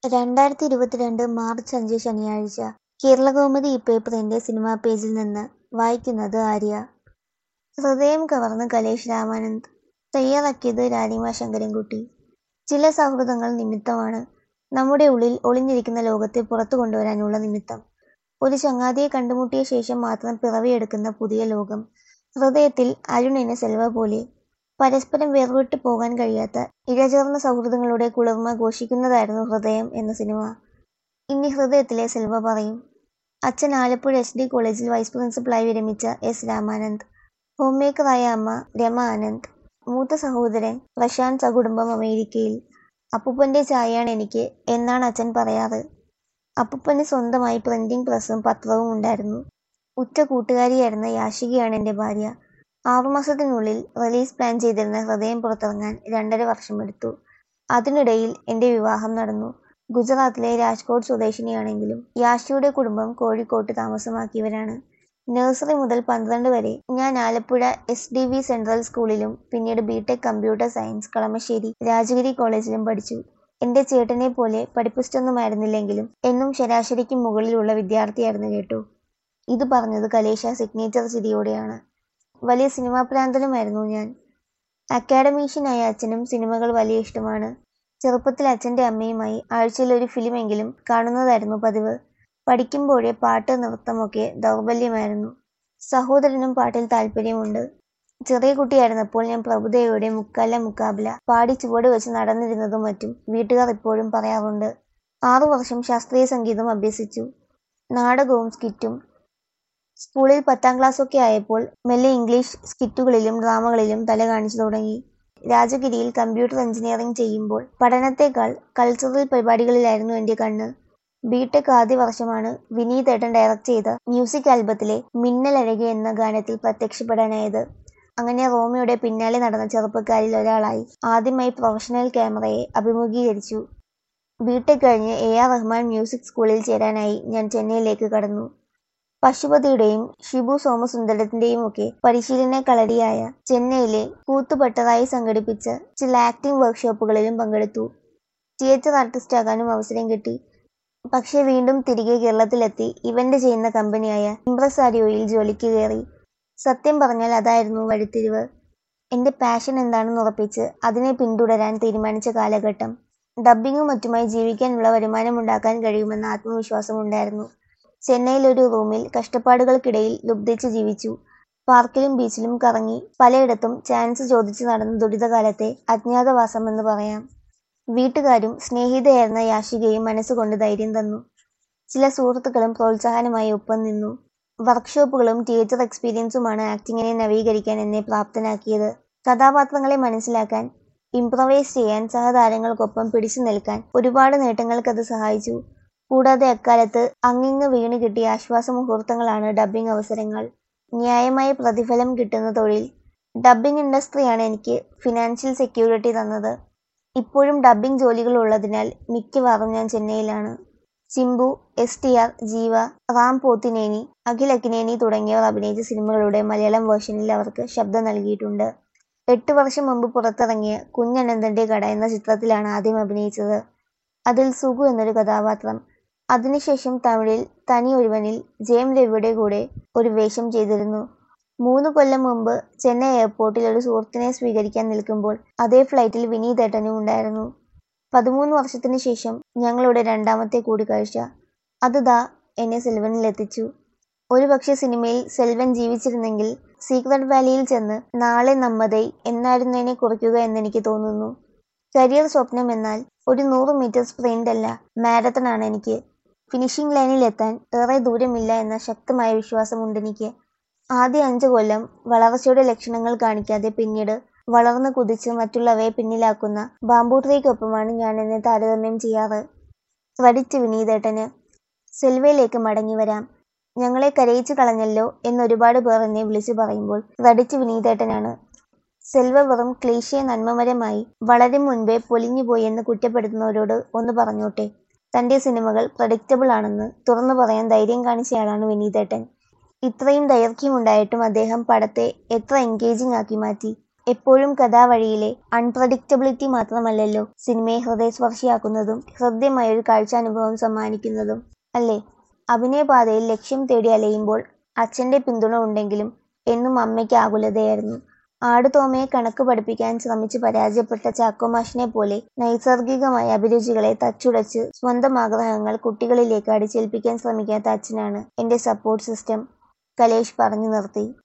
രണ്ടായിരത്തി ഇരുപത്തിരണ്ട് മാർച്ച് അഞ്ച് ശനിയാഴ്ച കേരളകൗമുദി ഇപ്പേപ്പറിന്റെ സിനിമാ പേജിൽ നിന്ന് വായിക്കുന്നത് ആര്യ ഹൃദയം കവർന്ന് കലേഷ് രാമാനന്ദ് തയ്യാറാക്കിയത് രാലിമ ശങ്കരൻകുട്ടി ചില സൗഹൃദങ്ങൾ നിമിത്തമാണ് നമ്മുടെ ഉള്ളിൽ ഒളിഞ്ഞിരിക്കുന്ന ലോകത്തെ പുറത്തു കൊണ്ടുവരാനുള്ള നിമിത്തം ഒരു ചങ്ങാതിയെ കണ്ടുമുട്ടിയ ശേഷം മാത്രം പിറവിയെടുക്കുന്ന പുതിയ ലോകം ഹൃദയത്തിൽ അരുണിന് സെൽവ പോലെ പരസ്പരം വേർവിട്ടു പോകാൻ കഴിയാത്ത ഇഴചേർന്ന സൗഹൃദങ്ങളുടെ കുളിർമ ഘോഷിക്കുന്നതായിരുന്നു ഹൃദയം എന്ന സിനിമ ഇനി ഹൃദയത്തിലെ സെൽവ പറയും അച്ഛൻ ആലപ്പുഴ എസ് ഡി കോളേജിൽ വൈസ് പ്രിൻസിപ്പളായി വിരമിച്ച എസ് രാമാനന്ദ് ഹോം മേക്കറായ അമ്മ രമ ആനന്ദ് മൂത്ത സഹോദരൻ പ്രശാന്ത് സകുടുംബം അമേരിക്കയിൽ അപ്പൂപ്പൻ്റെ ചായയാണ് എനിക്ക് എന്നാണ് അച്ഛൻ പറയാറ് അപ്പൂപ്പന് സ്വന്തമായി പ്രിന്റിംഗ് പ്രസ്സും പത്രവും ഉണ്ടായിരുന്നു ഉറ്റ കൂട്ടുകാരിയായിരുന്ന യാഷികയാണ് എൻ്റെ ഭാര്യ ആറുമാസത്തിനുള്ളിൽ റിലീസ് പ്ലാൻ ചെയ്തിരുന്ന ഹൃദയം പുറത്തിറങ്ങാൻ രണ്ടര വർഷമെടുത്തു അതിനിടയിൽ എൻ്റെ വിവാഹം നടന്നു ഗുജറാത്തിലെ രാജ്കോട്ട് സ്വദേശിനിയാണെങ്കിലും യാഷിയുടെ കുടുംബം കോഴിക്കോട്ട് താമസമാക്കിയവരാണ് നഴ്സറി മുതൽ പന്ത്രണ്ട് വരെ ഞാൻ Alappuzha S D V central സ്കൂളിലും പിന്നീട് BTech computer science Kalamassery Rajagiri കോളേജിലും പഠിച്ചു എൻ്റെ ചേട്ടനെ പോലെ പഠിപ്പിസ്റ്റൊന്നുമായിരുന്നില്ലെങ്കിലും എന്നും ശരാശരിക്ക് മുകളിലുള്ള വിദ്യാർത്ഥിയായിരുന്നു കേട്ടു ഇത് പറഞ്ഞത് കലേഷ സിഗ്നേച്ചർ ചിരിയോടെയാണ് വലിയ സിനിമാ പ്രാന്തനുമായിരുന്നു ഞാൻ അക്കാഡമീഷ്യനായ അച്ഛനും സിനിമകൾ വലിയ ഇഷ്ടമാണ് ചെറുപ്പത്തിൽ അച്ഛൻ്റെ അമ്മയുമായി ആഴ്ചയിൽ ഒരു ഫിലിമെങ്കിലും കാണുന്നതായിരുന്നു പതിവ് പഠിക്കുമ്പോഴേ പാട്ട് നൃത്തമൊക്കെ ദൗർബല്യമായിരുന്നു സഹോദരനും പാട്ടിൽ താല്പര്യമുണ്ട് ചെറിയ കുട്ടിയായിരുന്നപ്പോൾ ഞാൻ പ്രഭുദേവയുടെ മുക്കാല മുക്കാബില പാടി ചുവട് വെച്ച് നടന്നിരുന്നതും മറ്റും വീട്ടുകാർ ഇപ്പോഴും പറയാറുണ്ട് ആറു വർഷം ശാസ്ത്രീയ സംഗീതം അഭ്യസിച്ചു നാടകവും സ്കിറ്റും സ്കൂളിൽ പത്താം ക്ലാസ്സൊക്കെ ആയപ്പോൾ മെല്ലെ ഇംഗ്ലീഷ് സ്കിറ്റുകളിലും ഡ്രാമകളിലും തല കാണിച്ചു തുടങ്ങി രാജഗിരിയിൽ കമ്പ്യൂട്ടർ എഞ്ചിനീയറിംഗ് ചെയ്യുമ്പോൾ പഠനത്തെക്കാൾ കൾച്ചറൽ പരിപാടികളിലായിരുന്നു എൻ്റെ കണ്ണ് ബിടെക് ആദ്യ വർഷമാണ് വിനീതേട്ടൻ ഡയറക്റ്റ് ചെയ്ത മ്യൂസിക് ആൽബത്തിലെ മിന്നലഴകി എന്ന ഗാനത്തിൽ പ്രത്യക്ഷപ്പെടാനായത് അങ്ങനെ റോമിയുടെ പിന്നാലെ നടന്ന ചെറുപ്പക്കാരിൽ ഒരാളായി ആദ്യമായി പ്രൊഫഷണൽ ക്യാമറയെ അഭിമുഖീകരിച്ചു ബിടെക് കഴിഞ്ഞ് എ ആർ റഹ്മാൻ മ്യൂസിക് സ്കൂളിൽ ചേരാനായി ഞാൻ ചെന്നൈയിലേക്ക് കടന്നു പശുപതിയുടെയും ഷിബു സോമസുന്ദരത്തിന്റെയും ഒക്കെ പരിശീലന കളരിയായ ചെന്നൈയിലെ കൂത്തുപട്ടറായി സംഘടിപ്പിച്ച ചില ആക്ടിംഗ് വർക്ക്ഷോപ്പുകളിലും പങ്കെടുത്തു തിയേറ്റർ ആർട്ടിസ്റ്റ് ആകാനും അവസരം കിട്ടി പക്ഷെ വീണ്ടും തിരികെ കേരളത്തിലെത്തി ഇവന്റ് ചെയ്യുന്ന കമ്പനിയായ ഇംപ്രസാരിയോയിൽ ജോലിക്ക് കയറി സത്യം പറഞ്ഞാൽ അതായിരുന്നു വഴിത്തിരിവ് എൻ്റെ പാഷൻ എന്താണെന്ന് ഉറപ്പിച്ച് അതിനെ പിന്തുടരാൻ തീരുമാനിച്ച കാലഘട്ടം ഡബ്ബിങ്ങും മറ്റുമായി ജീവിക്കാനുള്ള വരുമാനമുണ്ടാക്കാൻ കഴിയുമെന്ന ആത്മവിശ്വാസമുണ്ടായിരുന്നു ചെന്നൈയിൽ ഒരു റൂമിൽ കഷ്ടപ്പാടുകൾക്കിടയിൽ ലുബ്ധിച്ച് ജീവിച്ചു പാർക്കിലും ബീച്ചിലും കറങ്ങി പലയിടത്തും ചാൻസ് ചോദിച്ചു നടന്ന ദുരിതകാലത്തെ അജ്ഞാതവാസം എന്ന് പറയാം വീട്ടുകാരും സ്നേഹിതയായിരുന്ന യാഷികയും മനസ്സുകൊണ്ട് ധൈര്യം തന്നു ചില സുഹൃത്തുക്കളും പ്രോത്സാഹനമായി ഒപ്പം നിന്നു വർക്ക്ഷോപ്പുകളും തിയേറ്റർ എക്സ്പീരിയൻസുമാണ് ആക്ടിങ്ങിനെ നവീകരിക്കാൻ എന്നെ പ്രാപ്തനാക്കിയത് കഥാപാത്രങ്ങളെ മനസ്സിലാക്കാൻ ഇംപ്രവൈസ് ചെയ്യാൻ സഹതാരങ്ങൾക്കൊപ്പം പിടിച്ചു നിൽക്കാൻ ഒരുപാട് നേട്ടങ്ങൾക്കത് സഹായിച്ചു കൂടാതെ അക്കാലത്ത് അങ്ങിങ്ങ് വീണ് കിട്ടിയ ആശ്വാസ മുഹൂർത്തങ്ങളാണ് ഡബ്ബിംഗ് അവസരങ്ങൾ ന്യായമായ പ്രതിഫലം കിട്ടുന്ന തൊഴിൽ ഡബ്ബിംഗ് ഇൻഡസ്ട്രിയാണ് എനിക്ക് ഫിനാൻഷ്യൽ സെക്യൂരിറ്റി തന്നത് ഇപ്പോഴും ഡബ്ബിംഗ് ജോലികൾ ഉള്ളതിനാൽ മിക്കവാറും ഞാൻ ചെന്നൈയിലാണ് Simbu S T R Jiiva Ram പോത്തിനേനി Akhil അക്കിനേനി തുടങ്ങിയവർ അഭിനയിച്ച സിനിമകളുടെ മലയാളം വേർഷനിൽ അവർക്ക് ശബ്ദം നൽകിയിട്ടുണ്ട് എട്ട് വർഷം മുമ്പ് പുറത്തിറങ്ങിയ കുഞ്ഞനന്തന്റെ കട എന്ന ചിത്രത്തിലാണ് ആദ്യം അഭിനയിച്ചത് അതിൽ സുഗു എന്നൊരു കഥാപാത്രം അതിനുശേഷം തമിഴിൽ തനി ഒരുവനിൽ ജയം രവിയുടെ കൂടെ ഒരു വേഷം ചെയ്തിരുന്നു മൂന്ന് കൊല്ലം മുമ്പ് ചെന്നൈ എയർപോർട്ടിൽ ഒരു സുഹൃത്തിനെ സ്വീകരിക്കാൻ നിൽക്കുമ്പോൾ അതേ ഫ്ലൈറ്റിൽ വിനീതേട്ടനും ഉണ്ടായിരുന്നു പതിമൂന്ന് വർഷത്തിന് ശേഷം ഞങ്ങളുടെ രണ്ടാമത്തെ കൂടിക്കാഴ്ച അത് ദാ എന്നെ സെൽവനിൽ എത്തിച്ചു ഒരുപക്ഷെ സിനിമയിൽ സെൽവൻ ജീവിച്ചിരുന്നെങ്കിൽ സീക്രട്ട് വാലിയിൽ ചെന്ന് നാളെ നമ്മതൈ എന്നായിരുന്നതിനെ കുറിക്കുക എന്നെനിക്ക് തോന്നുന്നു കരിയർ സ്വപ്നം എന്നാൽ ഒരു നൂറ് മീറ്റർ സ്പ്രിന്റ് അല്ല മാരത്തൺ ആണ് എനിക്ക് ഫിനിഷിംഗ് ലൈനിൽ എത്താൻ ഏറെ ദൂരമില്ല എന്ന ശക്തമായ വിശ്വാസമുണ്ട് എനിക്ക് ആദ്യ അഞ്ച് കൊല്ലം വളർച്ചയുടെ ലക്ഷണങ്ങൾ കാണിക്കാതെ പിന്നീട് വളർന്നു കുതിച്ച് മറ്റുള്ളവയെ പിന്നിലാക്കുന്ന ബാമ്പൂ ട്രീക്കൊപ്പമാണ് ഞാൻ എന്നെ താരതമ്യം ചെയ്യാറ് ക്രെഡിറ്റ് വിനീതേട്ടന് സെൽവയിലേക്ക് മടങ്ങി വരാം ഞങ്ങളെ കരയിച്ചു കളഞ്ഞല്ലോ എന്നൊരുപാട് പേർ എന്നെ വിളിച്ചു പറയുമ്പോൾ ക്രെഡിറ്റ് വിനീതേട്ടനാണ് സെൽവ വെറും ക്ലീശയെ നന്മമരമായി വളരെ മുൻപേ പൊലിഞ്ഞുപോയി എന്ന് കുറ്റപ്പെടുത്തുന്നവരോട് ഒന്ന് പറഞ്ഞോട്ടെ തൻ്റെ സിനിമകൾ പ്രഡിക്റ്റബിൾ ആണെന്ന് തുറന്നു പറയാൻ ധൈര്യം കാണിച്ചയാളാണ് വിനീതേട്ടൻ ഇത്രയും ദൈർഘ്യമുണ്ടായിട്ടും അദ്ദേഹം പടത്തെ എത്ര എൻഗേജിംഗ് ആക്കി മാറ്റി എപ്പോഴും കഥാവഴിയിലെ അൺപ്രഡിക്റ്റബിലിറ്റി മാത്രമല്ലല്ലോ സിനിമയെ ഹൃദയസ്പർശിയാക്കുന്നതും ഹൃദ്യമായ ഒരു കാഴ്ചാനുഭവം സമ്മാനിക്കുന്നതും അല്ലേ അഭിനയപാതയിൽ ലക്ഷ്യം തേടി അലയുമ്പോൾ അച്ഛന്റെ പിന്തുണ ഉണ്ടെങ്കിലും എന്നും അമ്മയ്ക്ക് ആകുലതയായിരുന്നു ആടുതോമയെ കണക്ക് പഠിപ്പിക്കാൻ ശ്രമിച്ച് പരാജയപ്പെട്ട ചാക്കോമാഷിനെ പോലെ നൈസർഗികമായ അഭിരുചികളെ തച്ചുടച്ച് സ്വന്തം ആഗ്രഹങ്ങൾ കുട്ടികളിലേക്ക് അടിച്ചേൽപ്പിക്കാൻ ശ്രമിക്കാത്ത അച്ഛനാണ് എന്റെ സപ്പോർട്ട് സിസ്റ്റം കലേഷ് പറഞ്ഞു നിർത്തി